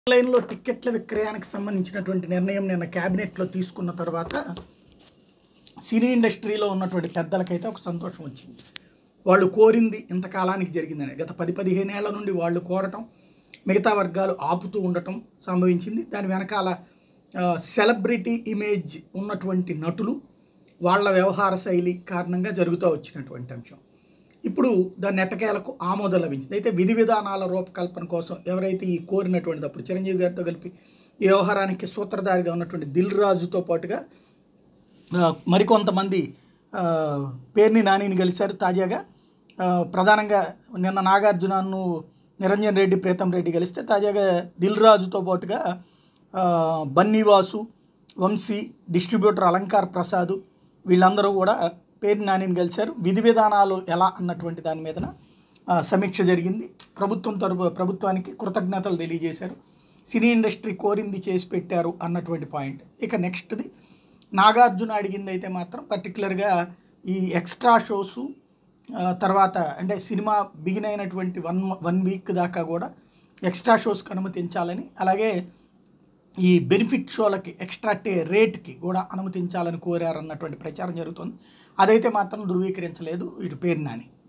ఆన్లైన్లో టిక్కెట్ల విక్రయానికి సంబంధించినటువంటి నిర్ణయం నిన్న క్యాబినెట్లో తీసుకున్న తర్వాత సినీ ఇండస్ట్రీలో ఉన్నటువంటి పెద్దలకైతే ఒక సంతోషం వచ్చింది వాళ్ళు కోరింది ఇంతకాలానికి జరిగిందని గత పది పదిహేను ఏళ్ల నుండి వాళ్ళు కోరటం మిగతా వర్గాలు ఆపుతూ ఉండటం సంభవించింది దాని వెనకాల ఆ, సెలబ్రిటీ ఇమేజ్ ఉన్నటువంటి నటులు వాళ్ళ వ్యవహార శైలి కారణంగా జరుగుతూ వచ్చినటువంటి అంశం ఇప్పుడు దాన్ని ఎట్టకేలకు ఆమోదం లభించింది అయితే విధి విధానాల రూపకల్పన కోసం ఎవరైతే ఈ కోరినటువంటిది అప్పుడు చిరంజీవి గారితో కలిపి ఈ వ్యవహారానికి సూత్రధారిగా ఉన్నటువంటి దిల్ రాజుతో పాటుగా ఆ, మరికొంతమంది ఆ, పేర్ని నానిని కలిశారు తాజాగా ఆ, ప్రధానంగా నిన్న నాగార్జునను నిరంజన్ రెడ్డి ప్రీతం రెడ్డి కలిస్తే తాజాగా దిల్ రాజుతో పాటుగా ఆ, బన్నీవాసు వంశీ డిస్ట్రిబ్యూటర్ అలంకార్ ప్రసాద్ వీళ్ళందరూ కూడా పేర్ని నానిని కలిశారు విధి విధానాలు ఎలా అన్నటువంటి దాని మీదన ఆ, సమీక్ష జరిగింది ప్రభుత్వం తరపు ప్రభుత్వానికి కృతజ్ఞతలు తెలియజేశారు సినీ ఇండస్ట్రీ కోరింది చేసి పెట్టారు అన్నటువంటి పాయింట్ ఇక నెక్స్ట్ది నాగార్జున అడిగింది అయితే మాత్రం పర్టికులర్గా ఈ ఎక్స్ట్రా షోసు ఆ, తర్వాత అంటే సినిమా బిగిన్ అయినటువంటి వన్ వన్ వీక్ దాకా కూడా ఎక్స్ట్రా షోస్కి అనుమతించాలని అలాగే ఈ బెనిఫిట్ షోలకి ఎక్స్ట్రా టే రేట్కి కూడా అనుమతించాలని కోరారన్నటువంటి ప్రచారం జరుగుతుంది అదైతే మాత్రం ధృవీకరించలేదు ఇటు పేరు నాని